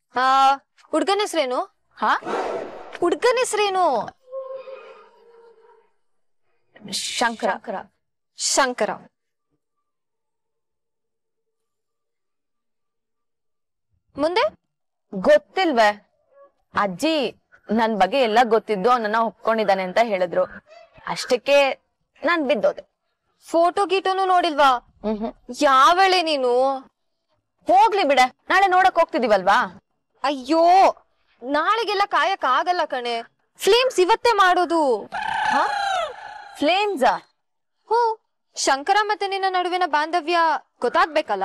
ಆ ಹುಡ್ಗನ ಹೆಸ್ರೇನು ಹಾ ಹುಡ್ಗನ ಹೆಸ್ರೇನು ಶಂಕರ ಶಂಕರ ಮುಂದೆ ಗೊತ್ತಿಲ್ವೇ ಅಜ್ಜಿ ನನ್ ಬಗ್ಗೆ ಎಲ್ಲ ಗೊತ್ತಿದ್ದು ಅವನನ್ನ ಒಪ್ಕೊಂಡಿದ್ದಾನೆ ಅಂತ ಹೇಳಿದ್ರು ಅಷ್ಟಕ್ಕೆ ನಾನ್ ಬಿದ್ದೋದೆ ಫೋಟೋ ಗೀಟೋನು ನೋಡಿಲ್ವಾ ಹ್ಮ್ ಯಾವಳೆ ನೀನು ಹೋಗ್ಲಿ ಬಿಡೆ ನಾಳೆ ನೋಡಕ್ ಹೋಗ್ತಿದೀವಲ್ವಾ ಅಯ್ಯೋ ನಾಳೆಗೆಲ್ಲ ಕಾಯಕ್ ಆಗಲ್ಲ ಕಣೆ ಫ್ಲೇಮ್ಸ್ ಇವತ್ತೇ ಮಾಡೋದು ಫ್ಲೇಮ್ಸ್ ಹ್ಞೂ ಶಂಕರ ಮತ್ತೆ ನಿನ್ನ ನಡುವಿನ ಬಾಂಧವ್ಯ ಗೊತ್ತಾಗ್ಬೇಕಲ್ಲ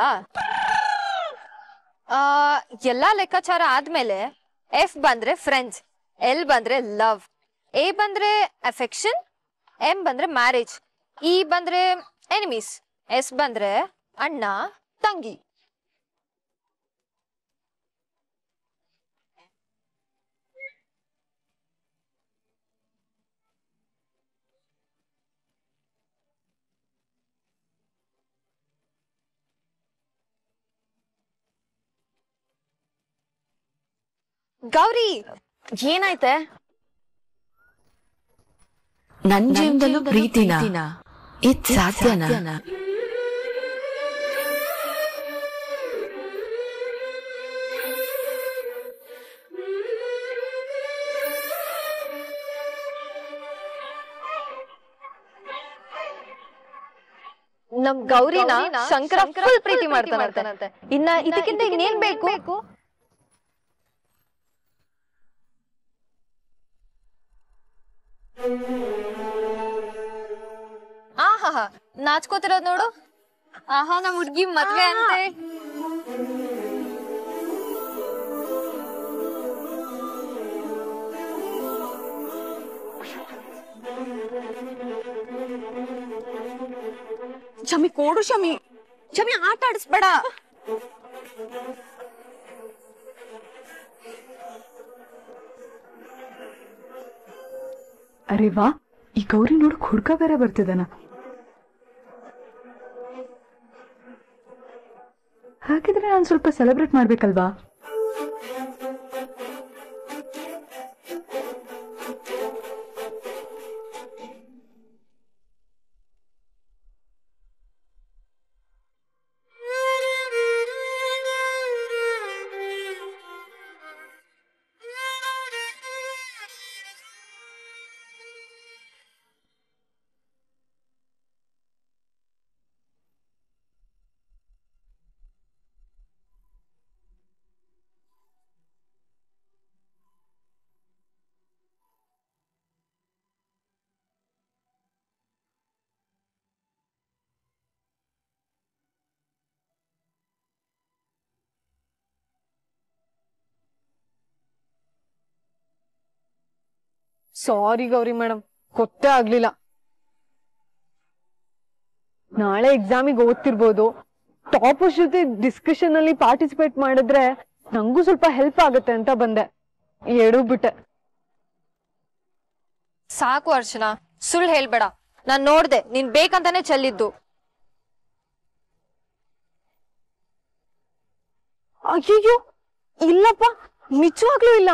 ಆ ಎಲ್ಲಾ ಲೆಕ್ಕಾಚಾರ ಆದ್ಮೇಲೆ ಎಫ್ ಬಂದ್ರೆ ಫ್ರೆಂಡ್ಸ್ ಎಲ್ ಬಂದ್ರೆ ಲವ್ ಎ ಬಂದ್ರೆ ಅಫೆಕ್ಷನ್ ಎಂ ಬಂದ್ರೆ ಮ್ಯಾರೇಜ್ ಇ ಬಂದ್ರೆ ಎನಿಮೀಸ್ ಎಸ್ ಬಂದ್ರೆ ಅಣ್ಣ ತಂಗಿ ಗೌರಿ ಏನಾಯ್ತೆ ನನ್ ಜೀವನದಲ್ಲೂ ಪ್ರೀತಿನ ಇದ್ ಸಾಧ್ಯನಾ ನಮ್ ಗೌರಿನ ಶಂಕರ ಫುಲ್ ಪ್ರೀತಿ ಮಾಡ್ತಾನಂತೆ ಇನ್ನ ಇದಕ್ಕಿಂತ ಇನ್ನೇನ್ ಬೇಕು ಆಹಾ ನಾಚ್ಕೋತಿರೋದ್ ನೋಡು ಆಹಾ ನಮ್ ಹುಡ್ಗಿ ಮದ್ವೆ ಅಂತೆ ಶಮಿ ಕೊಡು ಶಮಿ ಶಮಿ ಆಟ ಆಡಿಸ್ಬೇಡ ಅರೆ ವಾ ಈ ಗೌರಿ ನೋಡಕ್ ಹುಡ್ಕ ಬೇರೆ ಬರ್ತಿದ್ದಾನ ಹಾಗಿದ್ರೆ ನಾನು ಸ್ವಲ್ಪ ಸೆಲೆಬ್ರೇಟ್ ಮಾಡ್ಬೇಕಲ್ವಾ ಸಾರಿ ಗೌರಿ ಮೇಡಮ್ ಗೊತ್ತೇ ಆಗ್ಲಿಲ್ಲ ನಾಳೆ ಎಕ್ಸಾಮಿಗೆ ಓದ್ತಿರ್ಬೋದು ಟಾಪರ್ಸ್ ಜೊತೆ ಡಿಸ್ಕಷನ್ ಅಲ್ಲಿ ಪಾರ್ಟಿಸಿಪೇಟ್ ಮಾಡಿದ್ರೆ ನಂಗೂ ಸ್ವಲ್ಪ ಹೆಲ್ಪ್ ಆಗುತ್ತೆ ಅಂತ ಬಂದೆ ಎಡು ಬಿಟ್ಟೆ ಸಾಕು ಅರ್ಚನಾ ಸುಳ್ಳು ಹೇಳ್ಬೇಡ ನಾನ್ ನೋಡ್ದೆ ನೀನ್ ಬೇಕಂತಾನೆ ಚೆಲ್ಲಿದ್ದು ಅಯ್ಯಯ್ಯೋ ಇಲ್ಲಪ್ಪ ನಿಜವಾಗ್ಲೂ ಇಲ್ಲ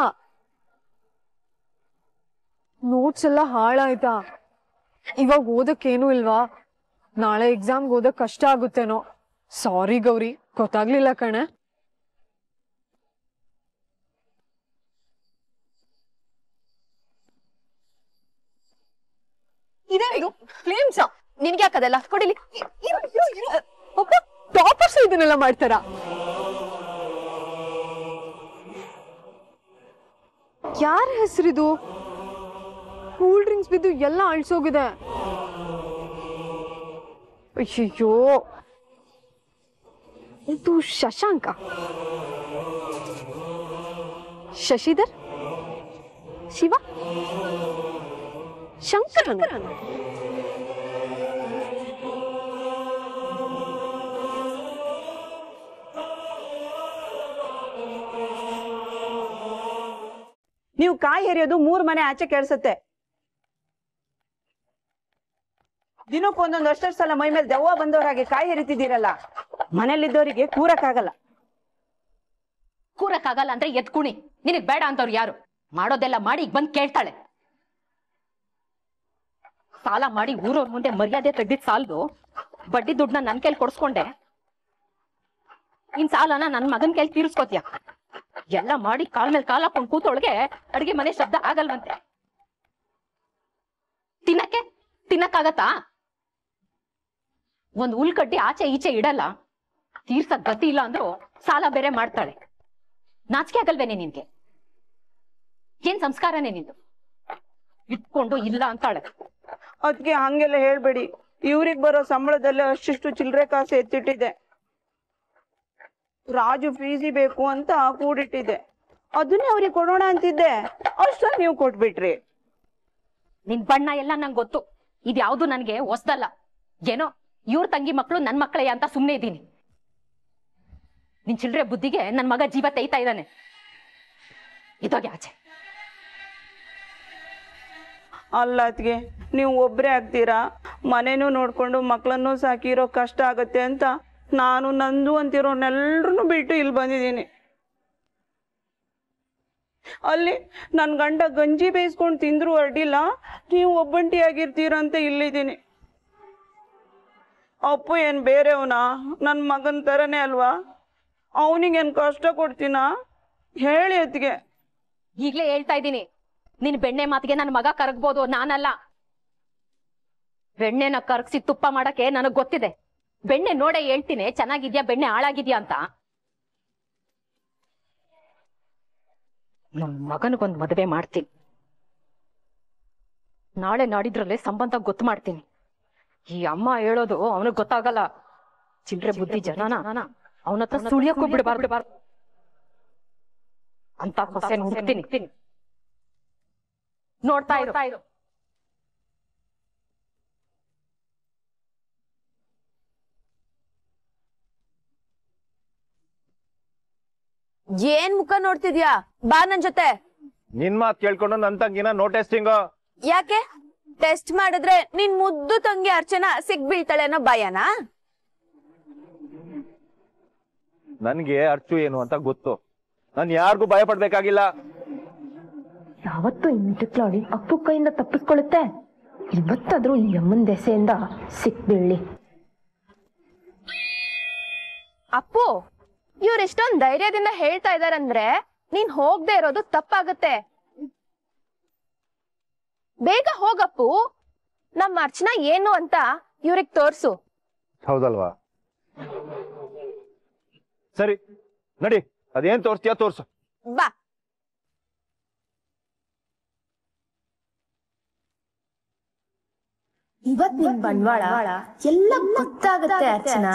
ನೋಟ್ಸ್ ಎಲ್ಲ ಹಾಳಾಯ್ತಾ ಇವಾಗ ಓದಕ್ಕೇನು ಇಲ್ವಾ ನಾಳೆ ಎಕ್ಸಾಮ್ಗೆ ಓದಕ್ ಕಷ್ಟ ಆಗುತ್ತೇನೋ ಸಾರಿ ಗೌರಿ ಗೊತ್ತಾಗ್ಲಿಲ್ಲ ಕಣೆ ಇದೇನಿದು ಫ್ಲೇಮ್ಸ್ ನಿನ್ಗೆ ಯಾಕದೆಲ್ಲ ಕೊಡಿಲಿ ಒಬ್ಬ ಟಾಪರ್ಸ್ ಇದನ್ನೆಲ್ಲ ಮಾಡ್ತಾರ ಯಾರ ಹೆಸರಿದು ಕೂಲ್ ಡ್ರಿಂಕ್ಸ್ ಬಿದ್ದು ಎಲ್ಲ ಅಳ್ಸೋಗಿದೆ ಅಯ್ಯಯ್ಯೋ ಇದು ಶಶಾಂಕ ಶಶಿಧರ್ ಶಿವ ಶಂಕರನ ನೀವು ಕಾಯಿ ಹೆರಿಯೋದು ಮೂರ್ ಮನೆ ಆಚೆ ಕೇಳಿಸುತ್ತೆ ದಿನಕ್ಕೊಂದೊಂದು ಅಷ್ಟಷ್ಟು ಸಲ ಮೈ ಮೇಲೆ ದೆವ್ವ ಬಂದವ್ರ ಹಾಗೆ ಕಾಯಿ ಹೆರಿತಿದ್ದೀರಲ್ಲ ಮನೇಲಿದ್ದವರಿಗೆ ಕೂರಕ್ಕಾಗಲ್ಲ ಕೂರಕ್ಕಾಗಲ್ಲ ಅಂದ್ರೆ ಎದ್ ಕುಣಿ ನಿನಗ್ ಬೇಡ ಅಂತವ್ರು ಯಾರು ಮಾಡೋದೆಲ್ಲ ಮಾಡಿ ಈಗ ಬಂದ್ ಕೇಳ್ತಾಳೆ ಸಾಲ ಮಾಡಿ ಊರವ್ರ ಮುಂದೆ ಮರ್ಯಾದೆ ತೆಗ್ದಿದ್ ಸಾಲದು ಬಡ್ಡಿ ದುಡ್ಡನ್ನ ನನ್ ಕೈಲಿ ಕೊಡ್ಸ್ಕೊಂಡೆ ಇನ್ ಸಾಲನ ನನ್ ಮಗನ್ ಕೈಲಿ ತೀರಿಸ್ಕೋತಿಯ ಎಲ್ಲ ಮಾಡಿ ಕಾಲ್ ಮೇಲೆ ಕಾಲ್ ಹಾಕೊಂಡ್ ಕೂತೊಳಗೆ ಅಡಿಗೆ ಮನೆ ಶಬ್ದ ಆಗಲ್ವಂತೆ ತಿನ್ನಕ್ಕೆ ತಿನ್ನಕ್ಕಾಗತ್ತಾ ಒಂದ್ ಉಲ್ಕಡ್ಡಿ ಆಚೆ ಈಚೆ ಇಡಲ್ಲ ತೀರ್ಸಕ್ ಗತಿ ಇಲ್ಲ ಅಂದ್ರು ಸಾಲ ಬೇರೆ ಮಾಡ್ತಾಳೆ ನಾಚಿಕೆ ಆಗಲ್ವೇನೆ ನಿನ್ಗೆ ಏನ್ ಸಂಸ್ಕಾರನೇ ನಿಂದು ಇಟ್ಕೊಂಡು ಇಲ್ಲ ಅಂತಾಳೆ ಅದಕ್ಕೆ ಹಂಗೆಲ್ಲ ಹೇಳ್ಬೇಡಿ ಇವ್ರಿಗೆ ಬರೋ ಸಂಬಳದಲ್ಲಿ ಅಷ್ಟಿಷ್ಟು ಚಿಲ್ಲರೆ ಕಾಸು ಎತ್ತಿಟ್ಟಿದೆ ರಾಜು ಫೀಸಿ ಬೇಕು ಅಂತ ಕೂಡಿಟ್ಟಿದೆ ಅದನ್ನೇ ಅವ್ರಿಗೆ ಕೊಡೋಣ ಅಂತಿದ್ದೆ ಅಷ್ಟ ನೀವು ಕೊಟ್ಬಿಟ್ರಿ ನಿನ್ ಬಣ್ಣ ಎಲ್ಲ ನಂಗೆ ಗೊತ್ತು ಇದ್ಯಾವ್ದು ನನ್ಗೆ ಹೊಸ್ದಲ್ಲ ಏನೋ ಇವ್ರ ತಂಗಿ ಮಕ್ಳು ನನ್ ಮಕ್ಕಳೇ ಅಂತ ಸುಮ್ನೆ ಇದ್ದೀನಿ ನಿನ್ ಚಿಲ್ರೆ ಬುದ್ಧಿಗೆ ನನ್ ಮಗ ಜೀವ ತೆಯ್ತಾ ಇದ್ದಾನೆ ಇದೋಗೆ ಆಚೆ ಅಲ್ಲ ಅದ್ಗೆ ನೀವು ಒಬ್ಬರೇ ಆಗ್ತೀರಾ ಮನೇನೂ ನೋಡ್ಕೊಂಡು ಮಕ್ಕಳನ್ನೂ ಸಾಕಿರೋ ಕಷ್ಟ ಆಗತ್ತೆ ಅಂತ ನಾನು ನಂದು ಅಂತಿರೋನೆಲ್ಲರೂ ಬಿಟ್ಟು ಇಲ್ಲಿ ಬಂದಿದ್ದೀನಿ ಅಲ್ಲಿ ನನ್ನ ಗಂಡ ಗಂಜಿ ಬೇಯಿಸ್ಕೊಂಡು ತಿಂದ್ರು ಅಡ್ಡಿಲ್ಲ ನೀವು ಒಬ್ಬಂಟಿಯಾಗಿರ್ತೀರಂತ ಇಲ್ಲಿದ್ದೀನಿ ಅಪ್ಪು ಏನು ಬೇರೆಯವನಾ ನನ್ನ ಮಗನ ಥರನೇ ಅಲ್ವಾ ಅವನಿಗೇನು ಕಷ್ಟ ಕೊಡ್ತೀನಾ ಹೇಳಿ ಅತ್ತಿಗೆ ಈಗ್ಲೇ ಹೇಳ್ತಾ ಇದ್ದೀನಿ ನಿನ್ ಬೆಣ್ಣೆ ಮಾತಿಗೆ ನನ್ನ ಮಗ ಕರಗ್ಬೋದು ನಾನಲ್ಲ ಬೆಣ್ಣೆನ ಕರಗಿಸಿ ತುಪ್ಪ ಮಾಡಕ್ಕೆ ನನಗ್ ಗೊತ್ತಿದೆ ಬೆಣ್ಣೆ ನೋಡೇ ಹೇಳ್ತೀನಿ ಚೆನ್ನಾಗಿದ್ಯಾ ಬೆಣ್ಣೆ ಹಾಳಾಗಿದ್ಯಾ ಅಂತ ನನ್ ಮಗನಿಗೊಂದ್ ಮದುವೆ ಮಾಡ್ತೀನಿ ನಾಳೆ ನಾಡಿದ್ರಲ್ಲೇ ಸಂಬಂಧ ಗೊತ್ತು ಮಾಡ್ತೀನಿ ಈ ಅಮ್ಮ ಹೇಳೋದು ಅವನಿಗೆ ಗೊತ್ತಾಗಲ್ಲ ಚಿಲ್ರೆ ಬುದ್ಧಿ ಜನನ ಅವನ ಹತ್ರ ಸುಳಿಯಕ್ಕೂ ಬಿಡಬಾರ್ದು ಅಂತ ಹೊಸ ಹುಡುಕ್ತೀನಿ ನೋಡ್ತಾ ಇರು ಏನ್ ಮುಖ ನೋಡ್ತಿದ್ಯಾ ಬಾ ನನ್ ಜೊತೆ ನಿನ್ ಮಾತ್ ಕೇಳ್ಕೊಂಡು ನನ್ ತಂಗಿನ ನೋ ಟೆಸ್ಟಿಂಗ್ ಯಾಕೆ ಟೆಸ್ಟ್ ಮಾಡಿದ್ರೆ ನಿನ್ ಮುದ್ದು ತಂಗಿ ಅರ್ಚನಾ ಸಿಗ್ಬೀಳ್ತಾಳೆ ಅನ್ನೋ ಭಯನಾ ನನ್ಗೆ ಅರ್ಚು ಏನು ಅಂತ ಗೊತ್ತು ನಾನ್ ಯಾರಿಗೂ ಭಯ ಪಡ್ಬೇಕಾಗಿಲ್ಲ ಯಾವತ್ತೂ ಈ ಮಿಟಕ್ಲಾಡಿ ಅಪ್ಪು ಕೈಯಿಂದ ತಪ್ಪಿಸ್ಕೊಳ್ಳುತ್ತೆ ಇವತ್ತಾದ್ರೂ ಈ ಅಮ್ಮನ ದೆಸೆಯಿಂದ ಸಿಕ್ಬೀಳಿ ಅಪ್ಪು ಇವ್ರು ಎಷ್ಟೊಂದ್ ಧೈರ್ಯದಿಂದ ಹೇಳ್ತಾ ಇದಾರಂದ್ರೆ ನೀನ್ ಹೋಗ್ದೆ ಇರೋದು ತಪ್ಪಾಗತ್ತೆ ಬೇಗ ಹೋಗಪ್ಪು ನಮ್ಮ ಅರ್ಚನಾ ಏನು ಅಂತ ಇವ್ರಿಗೆ ತೋರ್ಸು ಹೌದಲ್ವಾ ಸರಿ ನಡಿ ಅದೇನ್ ತೋರ್ಸ್ತೀಯ ತೋರ್ಸು ಬಾ ಇವತ್ ನಿನ್ ಬಂಡವಾಳ ಎಲ್ಲ ಗೊತ್ತಾಗತ್ತೆ ಅರ್ಚನಾ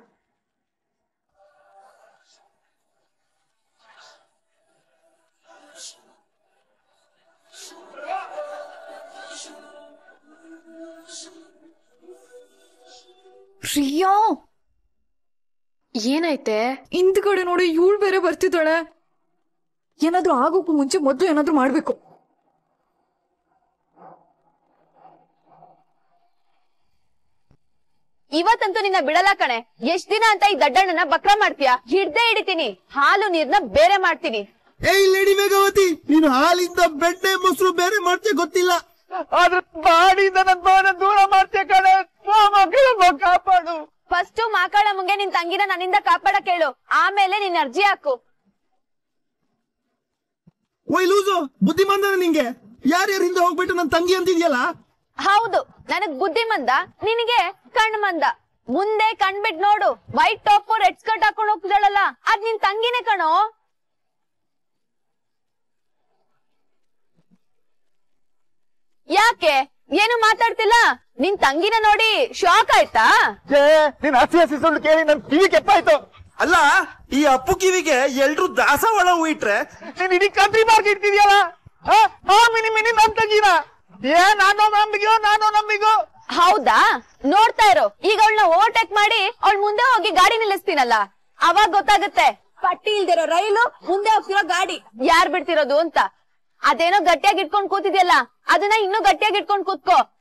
ಪ್ರಿಯಾ ಏನಾಯ್ತೆ ಹಿಂದ್ಗಡೆ ನೋಡಿ ಇವಳು ಬೇರೆ ಬರ್ತಿದ್ದಾಳೆ ಏನಾದ್ರೂ ಆಗೋಕ್ಕೂ ಮುಂಚೆ ಮೊದ್ಲು ಏನಾದ್ರೂ ಮಾಡ್ಬೇಕು ಇವತ್ತಂತೂ ನಿನ್ನ ಬಿಡಲ್ಲ ಕಣೆ ಎಷ್ಟ್ ದಿನ ಅಂತ ಈ ದಡ್ಡಣ್ಣನ ಬಕ್ರ ಮಾಡ್ತೀಯಾ ಹಿಡ್ದೇ ಹಿಡಿತೀನಿ ಹಾಲು ನೀರ್ನ ಬೇರೆ ಮಾಡ್ತೀನಿ ಏಯ್ ಲೇಡಿ ಮೇಘವತಿ ನೀನು ಹಾಲಿಂದ ಬೆಣ್ಣೆ ಮೊಸರು ಬೇರೆ ಮಾಡ್ತೀಯ ಗೊತ್ತಿಲ್ಲ ಆದ್ರೆ ಬಾಡಿಯಿಂದ ನನ್ ಬಾನ ದೂರ ಮಾಡ್ತೀಯ ಕಣೆ ಮಕ್ಕಳಮ್ಮ ಕಾಪಾಡು ಫಸ್ಟ್ ಮಾಕಾಳ ಮುಂಗೆ ನಿನ್ ತಂಗಿನ ನನ್ನಿಂದ ಕಾಪಾಡಕ್ ಹೇಳು ಆಮೇಲೆ ನಿನ್ ಅರ್ಜಿ ಹಾಕು ಓಯ್ ಲೂಸು ಬುದ್ಧಿಮಾಂದನ ನಿಂಗೆ ಯಾರ್ಯಾರ ಹಿಂದೆ ಹೋಗ್ಬಿಟ್ಟು ನನ್ ತಂಗಿ ಅಂತಿದ್ಯಲ್ಲ ಹೌದು ನನಗ್ ಬುದ್ಧಿ ಮಂದ ನಿನಗೆ ಕಣ್ ಮಂದ ಮುಂದೆ ಕಣ್ಬಿಟ್ ನೋಡು ವೈಟ್ ಟಾಪ್ ರೆಡ್ ಸ್ಕರ್ಟ್ ಹಾಕೊಂಡು ಹೋಗ್ತಿದ್ದಾಳಲ್ಲ ಅದ್ ನಿನ್ ತಂಗಿನೇ ಕಣೋ ಯಾಕೆ ಏನು ಮಾತಾಡ್ತಿಲ್ಲ ನಿನ್ ತಂಗಿನ ನೋಡಿ ಶಾಕ್ ಆಯ್ತಾ ನೀನ್ ಹಸಿ ಹಸಿ ಸುಳ್ಳು ಕೇಳಿ ನನ್ ಕಿವಿ ಕೆಪ್ಪಾಯ್ತು ಅಲ್ಲ ಈ ಅಪ್ಪು ಕಿವಿಗೆ ಎಲ್ರು ದಾಸವಾಳ ಹೂಯಿಟ್ರೆ ನೀನ್ ಇಡೀ ಕಂಟ್ರಿ ಮಾರ್ಕ್ ಇಡ್ತಿದ್ಯಲ್ಲ ಆ ಮಿನಿ ಮಿನಿ ನನ್ ತಂಗಿನ ಏ ನಾನು ನಂಬಿಗೋ ನಾನು ನಂಬಿಗೋ ಹೌದಾ ನೋಡ್ತಾ ಇರೋ ಈಗ ಅವಳನ್ನ ಓವರ್ಟೇಕ್ ಮಾಡಿ ಅವಳ ಮುಂದೆ ಹೋಗಿ ಗಾಡಿ ನಿಲ್ಲಿಸ್ತೀನಲ್ಲ ಅವಾಗ ಗೊತ್ತಾಗುತ್ತೆ ಪಟ್ಟಿ ಇಲ್ದಿರೋ ರೈಲು ಮುಂದೆ ಹೋಗ್ತಿರೋ ಗಾಡಿ ಯಾರ್ ಬಿಡ್ತಿರೋದು ಅಂತ ಅದೇನೋ ಗಟ್ಟಿಯಾಗಿ ಇಟ್ಕೊಂಡ್ ಕೂತಿದ್ಯಲ್ಲ ಅದನ್ನ ಇನ್ನೂ ಗಟ್ಟಿಯಾಗಿ ಇಟ್ಕೊಂಡ್ ಕೂತ್ಕೋ